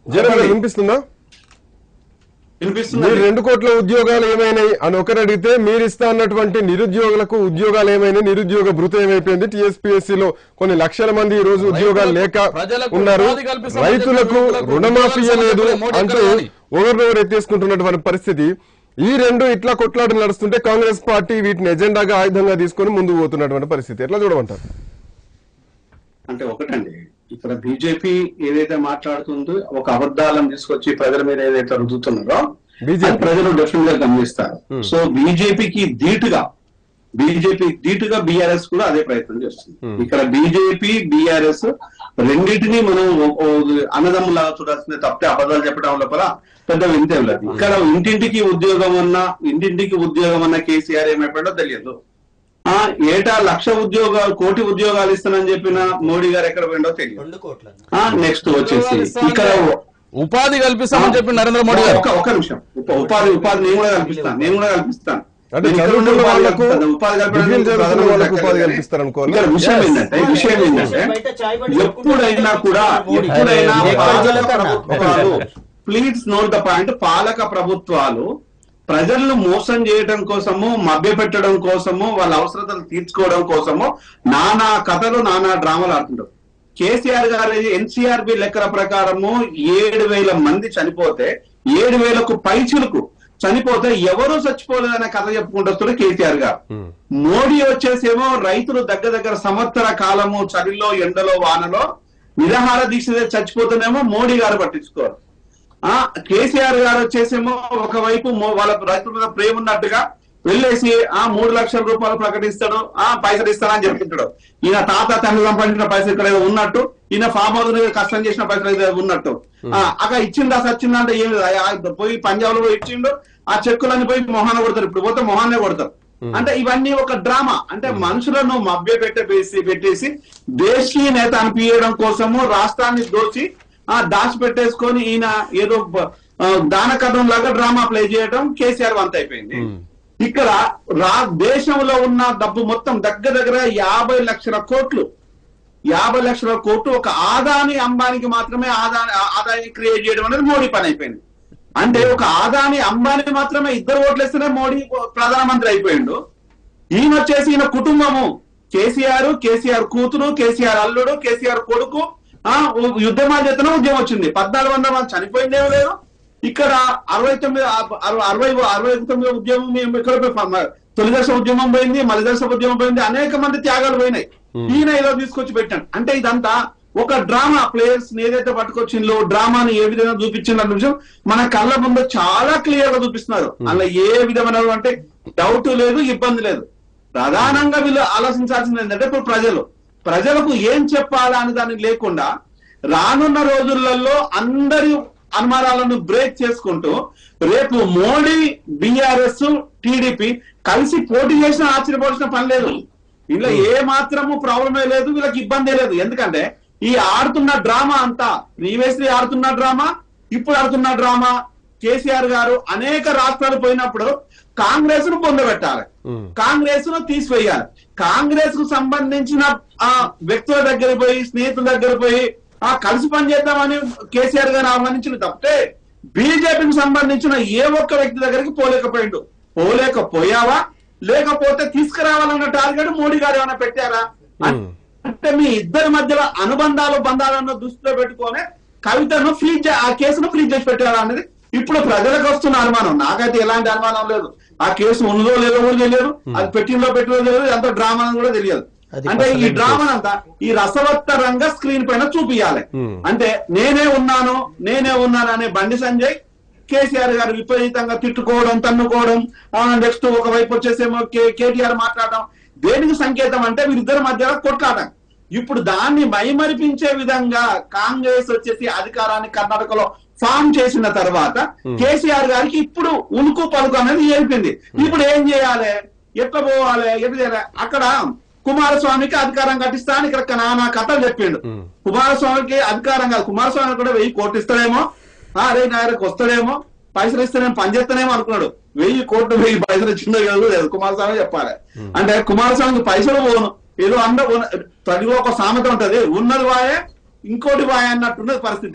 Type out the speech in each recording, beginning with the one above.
General వినిపిస్తుందా వినిపిస్తుంది మీరు రెండు కోట్ల ఉద్యోగాలు ఏమైనాయి అని ఒకరు అడిగితే మీరు ఇస్తా అన్నటువంటి నిరుద్యోగులకు ఉద్యోగాలు ఏమైనాయి నిరుద్యోగ భృతం ఏమైపోయింది టీఎస్పీఎస్సీ లో కొన్ని లక్షల మంది ఈ రోజు ఉద్యోగాలు లేక ప్రజలకు ఉన్నారు ఉపాధి కల్పిస్తామని రైతులకు చెప్పిన రుణమాఫీ ఉద్యోగాలు లేదు సంబంధించిన మోడీ అంటూ ఎక్కడ రాని? ఒకరినొకరు ఎత్తేసుకుంటున్నటువంటి పరిస్థితి ఈ రెండు ఇట్లా కొట్లాట నడుస్తుంటే కాంగ్రెస్ పార్టీ వీటిని ఎజెండాగా ఆయుధంగా తీసుకొని ముందుకు పోతున్నటువంటి పరిస్థితి ఎట్లా చూడమంటారు అంటే ఒకటండి ఇక్కడ బీజేపీ ఏదైతే మాట్లాడుతుందో ఒక అబద్ధాలను తీసుకొచ్చి ప్రజల మీద ఏదైతే రుద్దుతున్నారో BJP. అది ప్రజలు డెఫినెట్ గా గమనిస్తారు సో బీజేపీకి ధీటుగా బీజేపీ ధీటుగా బీఆర్ఎస్ కూడా అదే ప్రయత్నం చేస్తుంది ఇక్కడ బీజేపీ బీఆర్ఎస్ రెండింటినీ మనం ఓ- ఓ- అన్నదమ్ములాగా చూడాల్సిందే తప్పితే అబద్ధాలు చెప్పడం లోపల పెద్ద వింతే లేదు ఇక్కడ ఇంటింటికి ఉద్యోగం అన్న ఇంటింటికి ఉద్యోగం అన్న కేసీఆర్ ఏమైపోయాడో తెలియదు ఆ ఏటా లక్ష ఉద్యోగాలు కోటి ఉద్యోగాలు ఇస్తానని చెప్పిన మోడీ గారు ఎక్కడ పోయిండో తెలియదు రెండు కోట్ల ఆ నెక్స్ట్ వచ్చేసి ఇక్కడ ఉపాధి కల్పిస్తామని చెప్పి నరేంద్ర మోడీ గారు ఒక ఒక నిమిషం ఉప- ఉపాధి ఉపాధి నేను కూడా కల్పిస్తాను నేను కూడా కల్పిస్తాను అంటే నేను ఇక్కడ చదువుకున్న ఉండే ఉపాధి వాళ్ళకు కల్పిస్తాను. ఉపాధి కల్పడం డిగ్రీలు చదువుకున్న ప్రధానమంత్రి వాళ్ళకు ఉపాధి దగ్గర కల్పిస్తారు అనుకోవాలి. ఇక్కడ విషయం Yes. ఏంటంటే విషయం ఏంటంటే బయట చాయ్ బండి ఎప్పుడైనా కూడా మోడీ. ఎప్పుడైనా అరే, పాలక ఎక్కడ ప్రభుత్వాలు ప్లీజ్ నోట్ ద పాయింట్ పాలక ప్రభుత్వాలు ప్రజలను మోసం చేయడం కోసము మభ్య పెట్టడం కోసము వాళ్ళ అవసరతలు తీర్చుకోవడం కోసము నానా కథలు నానా డ్రామాలు ఆడుతుంటారు కేసీఆర్ గారి ఎన్సీఆర్బి లెక్కల ప్రకారము ఏడు వేల మంది చనిపోతే ఏడు వేలకు పైచులకు చనిపోతే ఎవరు చచ్చిపోలేదనే కథ చెప్పుకుంటూ వస్తాడు కేసీఆర్ గారు మోడీ వచ్చేసేమో రైతులు దగ్గర దగ్గర సంవత్సర కాలము చలిలో ఎండలో వానలో నిరాహార దీక్ష చేసి చచ్చిపోతేనేమో మోడీ గారు పట్టించుకోరు ఆ కేసీఆర్ గారు వచ్చేసేమో ఒకవైపు మో- వాళ్ళ రైతుల మీద ప్రేమ ఉన్నట్టుగా వెళ్ళేసి ఆ మూడు లక్షల రూపాయలు ప్రకటిస్తాడు ఆ పైసలు ఇస్తానని చెప్తుంటాడు ఈయన తాత తండ్రి సంపాదించిన పైసలు ఇక్కడ ఏదో ఉన్నట్టు ఈయన ఫామ్ హౌస్ మీద కష్టం చేసిన పైసలు ఏదో ఉన్నట్టు ఆ అక్కడ ఇచ్చిందా సచ్చిందా అంటే ఏమి లేదు. ఆ పోయి పంజాబ్ లో పోయి ఇచ్చిండు ఆ చెక్కులన్నీ పోయి మొహాన కొడతారు ఇప్పుడు పోతే మొహాన్నే కొడతారు అంటే ఇవన్నీ ఒక డ్రామా అంటే మనుషులను మభ్య పెట్టేసి పెట్టేసి దేశీయ నేత అనిపించడం కోసము రాష్ట్రాన్ని దోచి ఆ దాచి పెట్టేసుకొని ఈయన ఏదో బ- ఆ, దాన కథం లాగా డ్రామా ప్లే చేయడం కేసీఆర్ వంత అయిపోయింది ఇక్కడ రా దేశంలో ఉన్న డబ్బు మొత్తం దగ్గర దగ్గర యాభై లక్షల కోట్లు యాభై లక్షల కోట్లు ఒక ఆదాని అంబానికి మాత్రమే ఆదాని ఆదాయాన్ని క్రియేట్ చేయడం అనేది మోడీ పని అయిపోయింది అంటే ఒక ఆదాని అంబానీ మాత్రమే ఇద్దరు ఓట్లేస్తేనే మోడీ ప్రధానమంత్రి అయిపోయిండు ఈయన వచ్చేసి ఈయన కుటుంబము కేసీఆర్ కేసీఆర్ కూతురు కేసీఆర్ అల్లుడు కేసీఆర్ కొడుకు ఆ ఉ- యుద్ధమాలు చేతనే ఉద్యమం వచ్చింది పద్నాలుగు వందల మంది చనిపోయిందేమో లేదు ఇక్కడ అరవై తొమ్మిది అర- అరవై అరవై తొమ్మిది ఉద్యమం మేము ఇక్కడ పోయి ప- తొలి దశ ఉద్యమం పోయింది మలి దశ ఉద్యమం పోయింది అనేక మంది త్యాగాలు పోయినాయి ఈయన ఏదో తీసుకొచ్చి పెట్టాను అంటే ఇదంతా ఒక డ్రామా ప్లేయర్స్ ఏదైతే పట్టుకొచ్చిందో డ్రామాని ఏ విధంగా చూపించిందో అన్న విషయం మన కళ్ళ ముందు చాలా క్లియర్ గా చూపిస్తున్నారు అలా ఏ విధమైన అంటే డౌట్ లేదు ఇబ్బంది లేదు ప్రధానంగా వీళ్ళు ఆలోచించాల్సింది ఏంటంటే ఇప్పుడు ప్రజలు ప్రజలకు ఏం చెప్పాలా అని దానికి లేకుండా రానున్న రోజులలో అందరి అనుమానాలను బ్రేక్ చేసుకుంటూ రేపు మోడీ బీఆర్ఎస్ టీడీపీ కలిసి పోటీ చేసిన ఆశ్చర్యపోవాల్సిన పని లేదు వీళ్ళ ఏ మాత్రము ప్రాబ్లమే లేదు వీళ్ళకి ఇబ్బంది లేదు ఎందుకంటే ఈ ఆడుతున్న డ్రామా అంతా ప్రీవియస్లీ ఆడుతున్న డ్రామా ఇప్పుడు ఆడుతున్న డ్రామా కేసీఆర్ గారు అనేక రాష్ట్రాలు పోయినప్పుడు కాంగ్రెస్ ను పొందబెట్టాలి కాంగ్రెస్ ను తీసివేయాలి కాంగ్రెస్ కు సంబంధించిన ఆ వ్యక్తుల దగ్గర పోయి స్నేహితుల దగ్గర పోయి ఆ కలిసి పనిచేద్దామని కేసీఆర్ గారు ఆహ్వానించిన తప్పితే బీజేపీకి సంబంధించిన ఏ ఒక్క వ్యక్తి దగ్గరికి పోలేకపోయిండు పోలేకపోయావా లేకపోతే తీసుకురావాలన్న టార్గెట్ మోడీ గారు ఏమైనా పెట్టారా అన్- అంటే మీ ఇద్దరి మధ్యలో అనుబంధాలు బంధాలను దృష్టిలో పెట్టుకొని కవితను ఫ్రీజ్ ఆ కేసును ఫ్రీజ్ చేసి పెట్టారా అనేది ఇప్పుడు ప్రజలకు వస్తున్న అనుమానం నాకైతే ఎలాంటి అనుమానం లేదు ఆ కేసు ఉన్నదో లేదో కూడా తెలియదు అది పెట్టిందో పెట్టిందో తెలియదు ఎంత డ్రామా అని కూడా తెలియదు అది అంటే ఈ పసలేని డ్రామా అంతా ఈ రసవత్తరంగా స్క్రీన్ పైన చూపియాలి అంటే నేనే ఉన్నాను నేనే ఉన్నాను అనే బండి సంజయ్ కేసీఆర్ గారు విపరీతంగా తిట్టుకోవడం తన్నుకోవడం నెక్స్ట్ ఒకవైపు వచ్చేసేమో కే- కేటీఆర్ మాట్లాడడం దేనికి సంకేతం అంటే వీరిద్దరి మధ్యలో కొట్లాటం ఇప్పుడు దాన్ని మైమరిపించే విధంగా కాంగ్రెస్ వచ్చేసి అధికారాన్ని కర్ణాటకలో ఫామ్ చేసిన తర్వాత కేసీఆర్ గారికి ఇప్పుడు ఉనుకు పలుకు అనేది ఏర్పింది ఇప్పుడు ఏం చేయాలి ఎట్లా పోవాలి ఎట్లా చేయాలి అక్కడ కుమారస్వామికి అధికారం కట్టిస్తా అని ఇక్కడ నానా కథలు చెప్పిండు కుమారస్వామికి అధికారం కాదు కుమారస్వామి కూడా వెయ్యి కోట్లు ఇస్తాడేమో ఆ, అరే నాయకు వస్తాడేమో పైసలు ఇస్తానేమో పని చేస్తానేమో అనుకున్నాడు వెయ్యి కోట్లు వెయ్యి పైసలు ఇచ్చిందో కాదు లేదు కుమారస్వామి చెప్పాలి అంటే కుమారస్వామికి పైసలు పోను ఏదో అంద తెలుగులో ఒక సామెత ఉంటది ఉన్నది వాయే ఇంకోటి వాయ అన్నట్టున్నది పరిస్థితి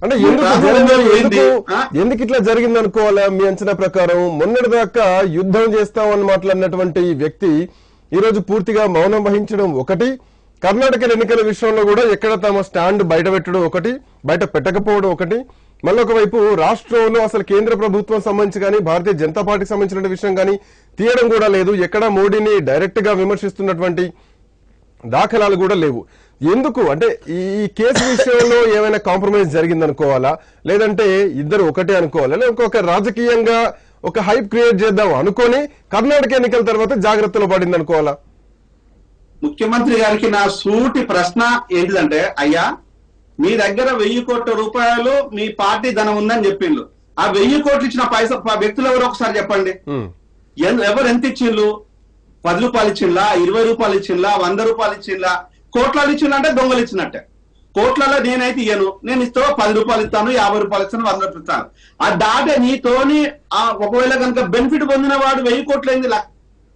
అంటే ఎందుకు రాహుల్ జగన్ గారు పోయింది. ఎందుకు ఆ? ఎందుకు ఇట్లా జరిగింది అనుకోవాలా మీ అంచనా ప్రకారం మొన్నటి దాకా యుద్ధం చేస్తామని మాట్లాడినటువంటి ఈ వ్యక్తి ఈ రోజు పూర్తిగా మౌనం వహించడం ఒకటి కర్ణాటక ఎన్నికల విషయంలో కూడా ఎక్కడ తమ స్టాండ్ బయట పెట్టడం ఒకటి బయట పెట్టకపోవడం ఒకటి మళ్ళొక వైపు రాష్ట్రంలో అసలు కేంద్ర ప్రభుత్వం సంబంధించి కానీ భారతీయ జనతా పార్టీకి సంబంధించిన విషయం కానీ తీయడం కూడా లేదు ఎక్కడ మోడీని డైరెక్ట్ గా విమర్శిస్తున్నటువంటి దాఖలాలు కూడా లేవు ఎందుకు అంటే ఈ ఈ కేసు విషయంలో ఏమైనా కాంప్రమైజ్ జరిగిందనుకోవాలా లేదంటే ఇద్దరు ఒకటే అనుకోవాలా లేదా ఇంకొక రాజకీయంగా ఒక హైప్ క్రియేట్ చేద్దాం అనుకొని కర్ణాటక ఎన్నికల తర్వాత జాగ్రత్తలో పడింది అనుకోవాలా ముఖ్యమంత్రి గారికి నా సూటి ప్రశ్న ఏంటిదంటే అయ్యా మీ దగ్గర వెయ్యి కోట్ల రూపాయలు మీ పార్టీ ధనం ఉందని చెప్పిండ్రు ఆ వెయ్యి కోట్లు ఇచ్చిన పైసా ప- వ్యక్తులు ఎవరో ఒకసారి చెప్పండి ఉమ్, ఎన్- ఎవరు ఎంత ఇచ్చిండ్రు పది రూపాయలు ఇచ్చిండ్లా ఇరవై రూపాయలు ఇచ్చిండ్లా వంద రూపాయలు ఇచ్చిండ్లా కోట్లాలు ఇచ్చిండ్లా అంటే దొంగలు ఇచ్చినట్టే కోట్లలో నేనైతే ఇయ్యను నేను ఇస్తా పది రూపాయలు ఇస్తాను యాభై రూపాయలు ఇస్తాను వంద రూపాయలు ఇస్తాను ఆ దాటే నీతోని ఆ ఒకవేళ కనుక బెనిఫిట్ పొందిన వాడు వెయ్యి కోట్లు అయింది లక్ష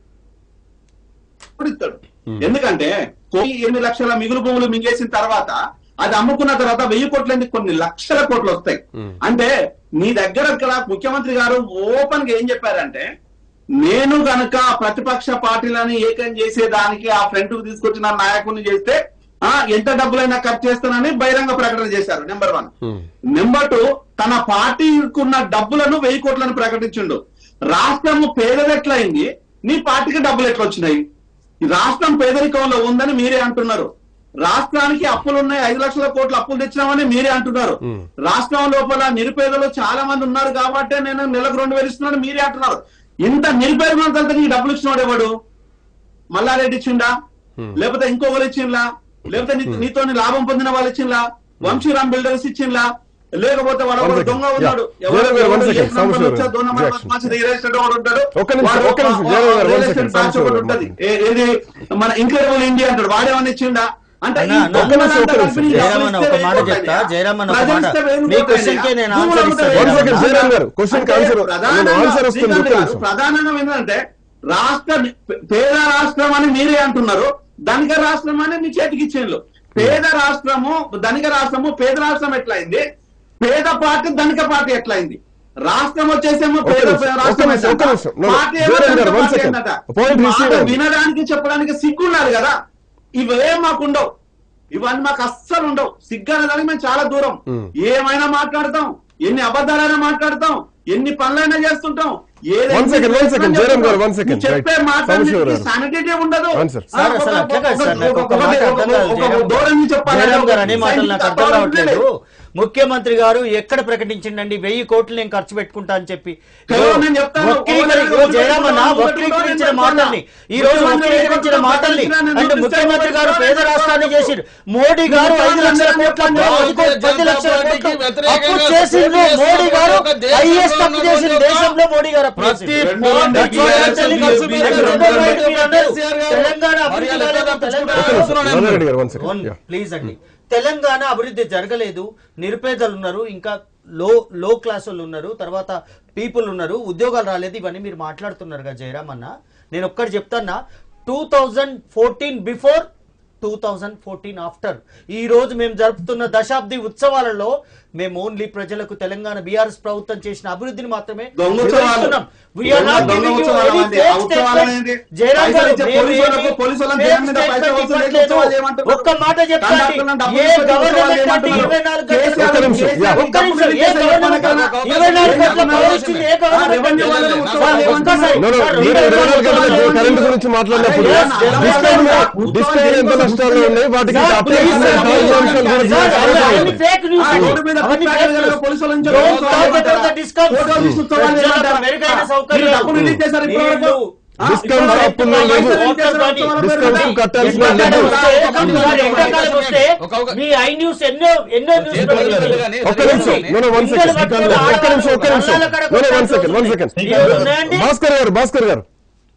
ఇప్పుడు ఇస్తాడు ఎందుకంటే కోటి ఎనిమిది లక్షల మిగులు భూములు మింగేసిన తర్వాత అది అమ్ముకున్న తర్వాత వెయ్యి కోట్ల కొన్ని లక్షల కోట్లు వస్తాయి అంటే మీ దగ్గర ఇక్కడ ముఖ్యమంత్రి గారు ఓపెన్ గా ఏం చెప్పారంటే నేను గనక ప్రతిపక్ష పార్టీలని ఏకం చేసేదానికి ఆ ఫ్రంట్ కు తీసుకొచ్చిన నాయకుడిని చేస్తే ఆ ఎంత డబ్బులైనా ఖర్చు చేస్తానని బహిరంగ ప్రకటన చేశారు number one um, number two తన పార్టీకి ఉన్న డబ్బులను వెయ్యి కోట్లను ప్రకటించిండు రాష్ట్రము పేదలెట్లయింది నీ పార్టీకి డబ్బులు ఎట్లా వచ్చినాయి ఈ రాష్ట్రం పేదరికంలో ఉందని మీరే అంటున్నారు రాష్ట్రానికి అప్పులు ఉన్నాయి ఐదు లక్షల కోట్ల అప్పులు తెచ్చినామని మీరే అంటున్నారు Hmm. రాష్ట్రం లోపల నిరుపేదలు చాలా మంది ఉన్నారు కాబట్టి నేను నెలకు రెండు వేలు ఇస్తున్నాను మీరే అంటున్నారు ఇంత నిరుపేద నీకు డబ్బులు ఇచ్చినవాడు ఎవడు మల్లారెడ్డి ఇచ్చిండా లేకపోతే ఇంకొకరు ఇచ్చిండ్లా లేకపోతే నీ- నీతో లాభం పొందిన వాళ్ళు ఇచ్చిండ్లా వంశీరామ్ బిల్డర్స్ ఇచ్చిండ్లా లేకపోతే వాడు One ఒకడు second. దొంగ ఉన్నాడు Yeah. ఎవరు- జయరామ్ గారు, one ఎవరు second. ఏ నంబర్ సాంబశివరావు వచ్చా గారు. దొంగ నంబర్ Reaction. మంచి రియల్ ఎస్టేట్ వాడు ఉంటాడు ఒక్క నిమిషం, వాడు ఒక్క నిమిషం. ఒక- జయరామ్ గారు, real one estate second. Branch ఒకటి సాంబశివరావు ఉంటది గారు. ఏ- ఏది మన ఇంక్రెడిబుల్ ఇండియా అంటాడు వాడేమన్నా ఇచ్చిండా అంటే అన్న, ఈ అన్న, దొంగలంతా ఒక్క నిమిషం, ఒక్క కలిపి నీకు నిమిషం. జయరామ్ అన్న, ఒక డబ్బులు మాట ఇస్తే చెప్తా. వేలు జయరామ్ అన్న, ఒక ప్రజలు మాట. ఇస్తే వేలు మీ కోట్లయినా? question కే నేను భూములు answer అమ్మితే ఇస్తా, వేలు One second, కోట్లయినా? జయరామ్ గారు. Question కి అంటే answer- ప్రధానంగా నేను answer వస్తుంది, శ్రీకాంత్ ఒక్క గారు, నిమిషం. ప్రధానంగా ఏంటంటే రాష్ట్ర పేద రాష్ట్రం అని మీరే అంటున్నారు ధనిక రాష్ట్రం అని మీ చేతికి ఇచ్చేళ్ళు పేద రాష్ట్రము ధనిక రాష్ట్రము పేద రాష్ట్రం ఎట్లయింది పేద పార్టీ ధనిక పార్టీ ఎట్లయింది రాష్ట్రం వచ్చేసేమో ఒక్క పేద నిమిషం, ఒక్క రాష్ట్రం నిమిషం, ఒక్క ఏంటంట. నిమిషం. No, no. పార్టీ ఏమో జయరామ్ గారు, ధనిక one పార్టీ second. ఏంటంట. Point ఈ మాట receive అవ్వండి. వినడానికి చెప్పడానికి సిగ్గు ఉండాలి కదా ఇవేం మాకు ఉండవు ఇవన్నీ మాకు అస్సలు ఉండవు సిగ్గు అనేదానికి మేము చాలా దూరం Hmm. ఏమైనా మాట్లాడతాం ఎన్ని అబద్ధాలైనా మాట్లాడతాం ఎన్ని పనులైనా చేస్తుంటాం ఏదైనా One second, one second. చేస్తాం. జయరామ్ గారు, one second. నువ్వు చెప్పే Right. మాట్లాడి సాంబశివరావు గారు. సానిటీ ఉండదు One sir. సార్, ఆ, అసలు ఒక- అట్లా కాదు సార్. ఒక- నాకు ఒక ఒక- మాట ఒక- అర్థం కాదు, ఒక- జయరామ్ ఒక ధోరణి చెప్పాలి. జయరామ్ గారు అనే మాటలు సైనిక నాకు అర్థం ధోరణి కావట్లేదు లేదు. ముఖ్యమంత్రి గారు ఎక్కడ ప్రకటించిండండి వెయ్యి కోట్లు నేను ఖర్చు పెట్టుకుంటా అని చెప్పి కేవలం నేను చెప్తాను, వక్రీకరి- ఓ ఓ జయరామ్ అన్న ఓ వక్రీకరించిన ఓ మాటల్ని ఈ రోజు ముఖ్యమంత్రి వక్రీకరించిన గారు మాటల్ని ప్రకటించిన అంటే నేను ముఖ్యమంత్రి గారు చూస్తే పేద రాష్ట్రాన్ని చేసిరు మోడీ గారు ఐదు లక్షల కోట్ల అప్పు, పది కోట్ల- పది లక్షల కోట్ల అప్పు చేసిండ్రు మోడీ గారు హైయెస్ట్ అప్పు చేసిన దేశంలో మోడీ గారు అప్పు ప్రతి చేసిండ్రు. పోటీ That's what I'm telling you. ఖర్చు పెట్టారు. చంద్రబాబు నాయుడు మీరు అన్నారు. కేసీఆర్ గారు తెలంగాణ అభివృద్ధి మరి కాలేదు, ఎంత తెలంగాణ ఒక్క నిమిషం. అవసరం మల్లారెడ్డి గారు, one second. One Yeah. Please అండి తెలంగాణ అభివృద్ధి జరగలేదు నిరుపేదలు ఉన్నారు ఇంకా లో లో క్లాస్ వాళ్ళు ఉన్నారు తర్వాత పీపుల్ ఉన్నారు ఉద్యోగాలు రాలేదు ఇవన్నీ మీరు మాట్లాడుతున్నారు కదా జయరామ్ అన్న నేను ఒక్కటి చెప్తాన్నా two thousand fourteen before two thousand fourteen after ఈ రోజు మేము జరుపుతున్న దశాబ్ది ఉత్సవాలలో మేము ఓన్లీ ప్రజలకు తెలంగాణ బీఆర్ఎస్ ప్రభుత్వం చేసిన అభివృద్ధిని మాత్రమే దొంగ ఉత్సవాలు. వివరిస్తున్నాం. We are not దొంగ giving you ఉత్సవాలు any అనేది. fake ఆ ఉత్సవాలు statement. అనేది. జయరామ్ గారు, పైసలు ఇచ్చే మేము పోలీసు వాళ్ళకు, ఏమీ పోలీసు వాళ్ళని fake జైలు మీద పైసలు statement వసూలు చేసే ఇవ్వట్లేదు. ఉత్సవాలు ఏమంటున్నారు? ఒక్క మాట చెప్పండి కండక్టర్లను డబ్బులు ఏ ఇచ్చే గవర్నమెంట్ ఉత్సవాలు అంటే ఏమంటున్నారు? ఇరవై నాలుగు కేసీఆర్ గంటల ఒక్క నిమిషం, కేసీఆర్ యా. ఒక్క నిమిషం ఏ డబ్బులు గవర్నమెంట్ ఇచ్చే ఒక ఇరవై నాలుగు అవకాశం గంటల ఇవ్వండి. పవర్ ఇచ్చింది ఏ గవర్నమెంట్ రెవెన్యూ అంటే? వాళ్ళని సార్, ఉత్సవాలు ఒక్కసారి No, no, సార్, మీరు రెండు ఇరవై నాలుగు గంటల ఉత్సవాలు కరెంట్ గురించి మాట్లాడినప్పుడు Yes, yes, discount yes. Discount ఎంత నష్టాలు ఉన్నాయి వాటికి సార్, అప్లై please, చేసిన sir, కాగితాల అంశాలు కూడా సార్, చాలా అవన్నీ ఉన్నాయి. fake news. ఆ, రోడ్డు మీద అవన్నీ పిక్ fake ప్యాకెట్ news. పోలీసుల నుంచి Don't ఉత్సవాలు talk about ఏమంటారా? the discounts. ఫోటోలు తీసి ఉత్సవాలు ప్రజలకు ఏమంటారా? మెరుగైన ఆ, సౌకర్యాలు. మీరు డబ్బులు రిలీజ్ చేశారు ఇప్పటివరకు? నీళ్లు, ఆ, డిస్కౌంట్స్ ఇప్పటివరకు అప్పుల్లో లేవు. వాటర్ కానీ, డిస్కౌంట్స్ కట్టాల్సిన ఎండాకాలం లేదు. వస్తే, ఒకసారి ఎండాకాలం వస్తే ఒక ఒక- మీ ఐ న్యూస్ ఎన్నో ఎన్నో న్యూస్ చేతులు వదిలేదు కానీ ఒక్క నిమిషం no, no, one second. ఒక్క నిమిషం ఒక్క నిమిషం no, no, one second, one second. Bhaskar గారు భాస్కర్ గారు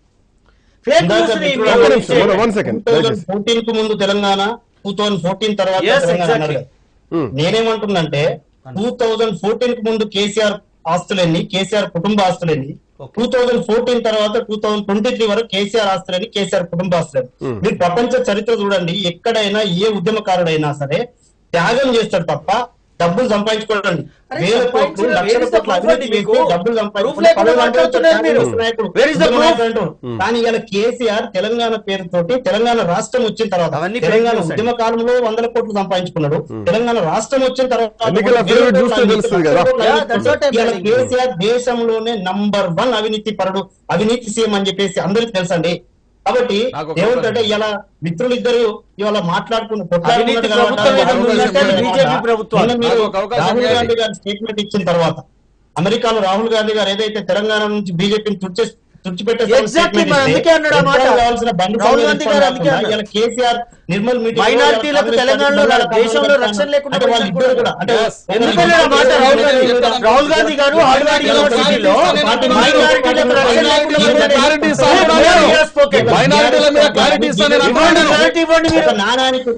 ఫేక్ ఇందాక న్యూస్ మిత్రుడు ఒక్క నిమిషం no, no, one second. Two thousand fourteen కు ముందు తెలంగాణ టూ థౌజండ్ ఫోర్టీన్ తర్వాత Yes, తెలంగాణ exactly. అన్నారు కదా. Hmm. నేనేమంటున్నంటే టూ థౌజండ్ ఫోర్టీన్ కు ముందు కేసీఆర్ ఆస్తులెన్ని కేసీఆర్ కుటుంబ ఆస్తులెన్ని Okay. టూ థౌజండ్ ఫోర్టీన్ తర్వాత టూ థౌజండ్ ట్వంటీ త్రీ వరకు కేసీఆర్ ఆస్తులని కేసీఆర్ కుటుంబ ఆస్తులని Hmm. మీరు ప్రపంచ చరిత్ర చూడండి ఎక్కడైనా ఏ ఉద్యమకారుడైనా సరే త్యాగం చేస్తాడు తప్ప డబ్బులు సంపాదించుకోవడం అరే వేల కోట్లు సంపాదించడం, లక్షల where is the కోట్ల proof అవినీతి అండి మీకు? చేసి డబ్బులు Proof సంపాదించుకుని లేకుండా పదవులు అంటే మాట్లాడుతున్నారు వచ్చారు, మీరు. కాంగ్రెస్ నాయకుడు, Where is the ఉద్యమ proof? నాయకుడు అంటారు. కానీ ఇలా కేసీఆర్ తెలంగాణ పేరుతోటి తెలంగాణ రాష్ట్రం వచ్చిన తర్వాత అవన్నీ fake తెలంగాణ news అండి. ఉద్యమ కాలంలో వందల కోట్లు సంపాదించుకున్నాడు తెలంగాణ రాష్ట్రం వచ్చిన తర్వాత ఎన్నికల వేల affidavit కోట్ల చూస్తే అవినీతి, తెలుస్తుంది కదా. లక్షల కోట్ల Yeah, that's what I'm ఇవాళ telling you. కేసీఆర్ దేశంలోనే నంబర్ వన్ అవినీతి పరుడు అవినీతి సీఎం అని చెప్పేసి అందరికి తెలుసండి కాబట్టి నాకు ఒక ఏమంటే ఇలా మిత్రులు ఇద్దరు ఇవాళ మాట్లాడుకున్న అవినీతి ప్రభుత్వం ఏదో ఉందంటే అది BJP ప్రభుత్వం. నిన్న మీరు నాకు ఒక అవకాశం రాహుల్ ఇవ్వండి. గాంధీ గారు స్టేట్మెంట్ ఇచ్చిన తర్వాత అమెరికాలో రాహుల్ గాంధీ గారు ఏదైతే తెలంగాణ నుంచి బీజేపీని తుడిచే తుడిచిపెట్టే Exactly, మరి అందుకే అన్నాడు ఆ మాట. రాహుల్ గాంధీ గారు అందుకే అన్నారు. కేసీఆర్ నిర్మల్ మీటింగ్ మైనారిటీలకు తెలంగాణలో రా- దేశంలో రక్షణ లేకుండా అంటే వాళ్ళు ఇద్దరు కూడా అంటే Yes. ఎందుకని ఆ మాట రాహుల్ గాంధీ రాహుల్ గాంధీ గారు హార్వర్డ్ యూనివర్సిటీలో మైనారిటీలకు రక్షణ లేకుండా క్లారిటీ ఇస్తాను నేను. మైనారిటీల మీద క్లారిటీ ఇస్తాను నేను ఇవ్వండి, అంటున్నాను. క్లారిటీ ఇవ్వండి మీరు. ఒక నాణానికి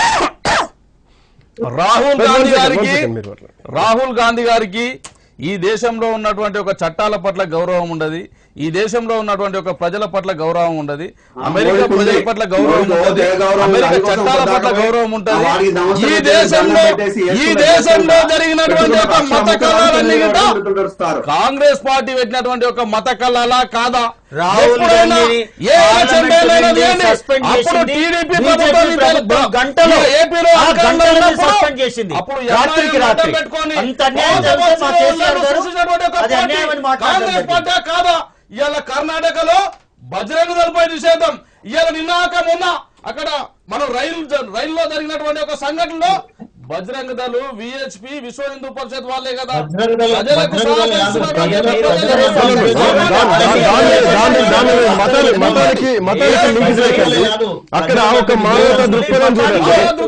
Rahul One Gandhi second, one గారికి second, మీరు మాట్లాడండి. రాహుల్ గాంధీ గారికి ఈ దేశంలో ఉన్నటువంటి ఒక చట్టాల పట్ల గౌరవం ఉండదు ఈ దేశంలో ఉన్నటువంటి ఒక ప్రజల పట్ల గౌరవం ఉండదు అమెరికా మోడీకి ప్రజల ఉంది. పట్ల గౌరవం మోడీకి ఉంటుంది ఏ గౌరవం అమెరికా దానికోసం చట్టాల పట్ల కొట్లాడకపోయి గౌరవం ఉంటుంది వాడికి నమస్తే ఈ పెట్టి దేశంలో దండం పెట్టేసి ఈ వేసుకున్న దేశంలో చేతులు జరిగినటువంటి ఒక పెట్టుకున్న మత పక్షం కళాలన్నీ ముఖం కూడా పెట్టుకుంటారు. కాంగ్రెస్ పార్టీ పెట్టినటువంటి ఒక మత కళలా కాదా రాహుల్ ఎప్పుడైనా గాంధీని ఏ పార్లమెంట్ ఎలక్షన్ నుండి చేయండి. సస్పెండ్ అప్పుడు చేసింది టీడీపీ బీజేపీ ప్రభుత్వం ప్రభుత్వం గంటలో ఏపీలో ఆ అధికారంలో గంటలోనే ఉన్నప్పుడు సస్పెండ్ చేసింది అప్పుడు రాత్రికి ఎవరైనా రాత్రి అడ్డం పెట్టుకొని అంత అన్యాయం మోసం జరిగితే మా చేసిన కేసీఆర్ గారు చూసినటువంటి ఒక అది పార్టీ అన్యాయం అని కాంగ్రెస్ మాట్లాడారు పార్టీ కాదా ఇవాళ కర్ణాటకలో బజరంగ దళపై నిషేధం ఇవాళ నిన్నాక మొన్న అక్కడ మనం రైలు జ- రైల్లో జరిగినటువంటి ఒక సంఘటనలో బజరంగ దళు విహెచ్పి విశ్వ హిందూ పరిషత్ వాళ్ళే కదా బజరంగ దళ- ప్రజలకు బజరంగ దళ కాదు, సహకరిస్తున్నటువంటి ప్రజలకు- ప్రజలకు ప్రజలకు- దాన్ని దాన్ని దాన్ని మతాన్ని మతానికి మతానికి లింక్ చేయకండి అక్కడ ఒక మానవత దృక్పథం చూడండి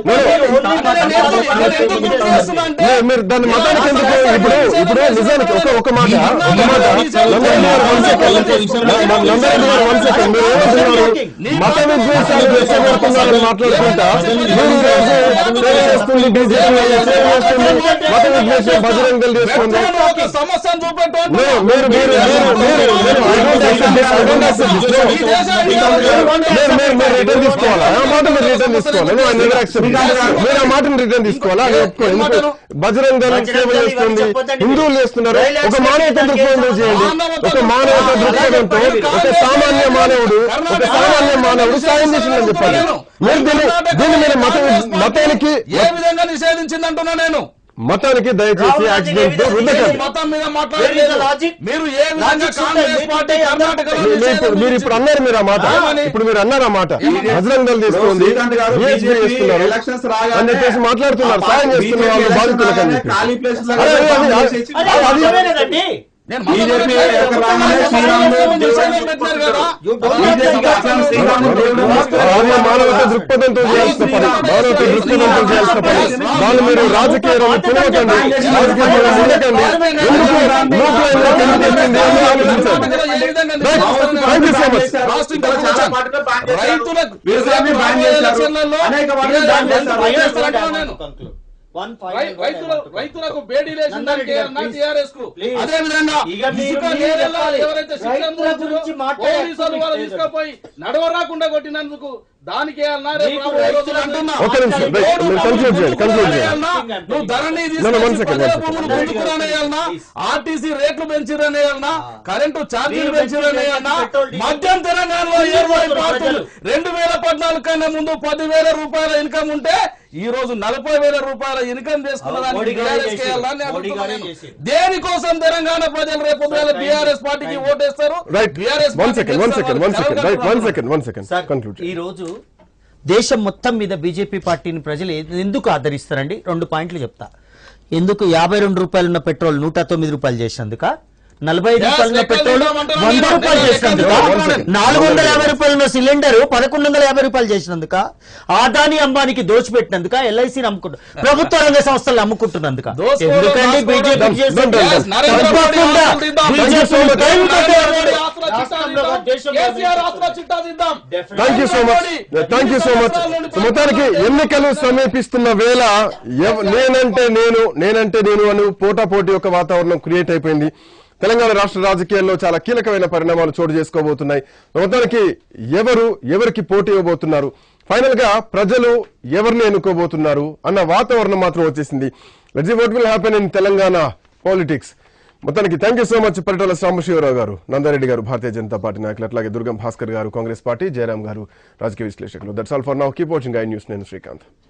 మీరు- మీరు దాన్ని మతానికి ఎందుకు ఇప్పుడు ఇప్పుడు నిజానికి ఒక ఒక మాట ఒక మాట నందరెడ్డి గారు వన్ సెకండ్ నందరెడ్డి గారు వన్ సెకండ్ మీరు ఏమంటున్నారు మత విద్వేషాలు రెచ్చగొడుతున్నారని మాట్లాడుకుంటా మీరు ఈరోజు సేవ చేస్తుంది బీజేపీ సేవ చేస్తుంది మత విద్వేషం బజరంగ దళ్ చేస్తుంది ఒక సమస్యను చూపెట్టు No, మీరు మీరు మీరు మీరు మీరు I don't accept this, I don't accept this. No. ఈ దేశానికి మీరు మీరు మీరు రిటర్న్ తీసుకోవాలా ఆ మాట మీరు రిటర్న్ తీసుకోవాలి No, I never accept this. మీరు ఆ మాటను రిటర్న్ తీసుకోవాలా అది ఒప్పుకో ఎందుకు బజరంగ దళం సేవ చేస్తుంది హిందువులు చేస్తున్నారు ఒక మానవత దృక్పథంతో చేయండి ఒక మానవత దృక్పథంతో ఒక సామాన్య మానవుడు ఒక సామాన్య మానవుడు సాయం చేసిందని చెప్పాలి మీరు దీన్ని దీన్ని మీరు మత మతానికి ఏ విధంగా నిషేధించిందంటున్నా నేను మతానికి దయచేసి రాహుల్ గాంధీ యాక్సిడెంట్ ఏ విధంగా రుద్దకండి మతం మీద Where is మాట్లాడలేదు the logic? మీరు ఏ విధంగా Logics ఉంటాయి. కాంగ్రెస్ మీరు పార్టీ ఉంటాయి. కర్ణాటకలో మీ- మీ ఇప్పుడు- మీరు ఇప్పుడు అన్నారు మీరు ఆ మాట ఏమని? ఇప్పుడు మీరు అన్నారు ఆ మాట బజరంగ దళ్ తీసుకుంది శ్రీకాంత్ గారు BHP BJP చేస్తున్నారు ఎలక్షన్స్ రాగానే అని చెప్పేసి మాట్లాడుతున్నారు ఆ సాయం పార్టీ చేస్తున్న BJP వాళ్ళు బాధితులకు అని ఎలక్షన్ చెప్పి ఖాళీ ప్లేస్లలో అదే, అదే, బాంబులు అదే, వేసేసి అది అది- అర్థమేనదండి. నేను BJP మాట్లాడలేదు. ఒక రాగానే శ్రీరాముడు దేవుడు పెట్టినారు కదా You don't BJP have to అట్లా శ్రీరాముడు దేవుడు అది మానవత దృక్పథంతో చేయాల్సిన పని మానవత దృక్పథంతో చేయాల్సిన పని దాన్ని మీరు రాజకీయ రంగం పిలవకండి రాజకీయ రంగం ఉండకండి ఎందుకు లోపల ఎందుకు ఎందుకు వచ్చింది అని ఆలోచించండి ఏ విధంగా Right. Thank you so much. రాష్ట్ర ఇంకా చాలా కూర్చోండి. పార్టీలు బ్యాన్ చేశారు. రైతులకు వ్యవసాయాన్ని బ్యాన్ రాబోయే చేశారు. ఎలక్షన్లలో అనేక వాటిని ఇదే బ్యాన్ చేశారు. బ్యాన్ చేస్తారంటున్నా నేను. One rye- final word I రైతుల want to రైతులకు బేడీ లేచిందని నందారెడ్డి గారు, నా please. టీఆర్ఎస్ కు Please. అదే విధంగా ఇక మీరు ఇసుక మీరు నేలలో చెప్పాలి. ఎవరైతే శిక్షణ రైతుల అనుభవించారో, గురించి మాట్లాడే పోలీసులు వాళ్ళు హక్కు మీకు తీసుకుపోయి నడవరాకుండా కొట్టినందుకు దానికి ఏమన్నా రేపు మీకు రాబోయే రైతుల రోజులు అంటున్నా. ఒక నిమిషం, రైట్, మీరు conclude చేయండి, conclude చేయండి. ఏమన్నా? నువ్వు ధరణి No, no, one తీసుకొచ్చి second, ప్రజల one second. భూములు గుంజుకురానేయాలన్నా ఆర్టీసీ రేట్లు పెంచిరనేయాలన్నా కరెంటు ఛార్జీలు మీరు పెంచిరనేయాలన్నా పెంచి పెట్రోల్ డీజిల్ మద్యం తెలంగాణలో ఏర్పడి పార్టీలు రెండు వేల పద్నాలుగు కన్నా ముందు పదివేల రూపాయల ఇన్కమ్ ఉంటే ఈ రోజు నలభై వేల రూపాయల ఇన్కమ్ చేసుకున్న దానికి మోడీ గారే BRS కే చేశారు. వెళ్ళాలని మోడీ అడుగుతున్నా గారే నేను. చేశారు. దేనికోసం తెలంగాణ ప్రజలు రేపు బీఆర్ఎస్ పార్టీకి ఓటేస్తారు right BRS one party second one గెలుస్తారు, సెకండ్ వన్ వాళ్ళు సెకండ్ రైట్ వన్ కలవగలుగుతారు. Second one second sir conclude ఈ రోజు దేశం మొత్తం మీద బీజేపీ పార్టీని ప్రజలు ఏ- ఎందుకు ఆదరిస్తారండి రెండు పాయింట్లు చెప్తా ఎందుకు యాభై రెండు రూపాయలు ఉన్న పెట్రోల్ నూట తొమ్మిది రూపాయలు చేసినందుక నలభై ఐదు Yes, రూపాయలు ఉన్న లెక్కలు పెట్రోల్ ఇవ్వమంటారా? వంద నేను రూపాయలు లెక్కలు చేసినందుక ఇవ్వమంటారా? నాలుగు వందల యాభై రూపాయలు ఉన్న సిలిండర్ పదకొండు వందల యాభై రూపాయలు చేసినందుక ఆదాని అంబానికి దోచిపెట్టినందుక ఎల్ఐసి అమ్ముకుంటు ప్రభుత్వ రంగ సంస్థలు అమ్ముకుంటున్నందుక దోసుకోవడం, ఎందుకండి దాచుకోవడం, BJP done, done, done. Yes, Narendra Modi తప్పకుండా ఆస్తులు ఇద్దాం. BJP Thank you so much. Time Narendra Modi పెట్టే- ఆస్తుల చిట్టా రాష్ట్రంలో ఇద్దాం. దేశంలో కేసీఆర్ ఆస్తుల చిట్టా ఇద్దాం. Thank you so much thank you so much so మొత్తానికి ఎన్నికలు సమీపిస్తున్న వేళ ఎవ- నేనంటే నేను నేనంటే నేను అని పోటా పోటీ ఒక వాతావరణం క్రియేట్ అయిపోయింది తెలంగాణ రాష్ట్ర రాజకీయాల్లో చాలా కీలకమైన పరిణామాలు చోటు చేసుకోబోతున్నాయి మొత్తానికి ఎవరు ఎవరికి పోటీ ఇవ్వబోతున్నారు ఫైనల్ గా ప్రజలు ఎవరిని ఎన్నుకోబోతున్నారు అన్న వాతావరణం మాత్రం వచ్చేసింది let's what will happen in Telangana politics మొత్తానికి thank you so much Paritala Sambasivarao గారు నందారెడ్డి గారు భారతీయ జనతా పార్టీ నాయకులు అట్లాగే దుర్గం భాస్కర్ గారు కాంగ్రెస్ పార్టీ జయరాం గారు రాజకీయ విశ్లేషకులు that's all for now keep watching I news నేను శ్రీకాంత్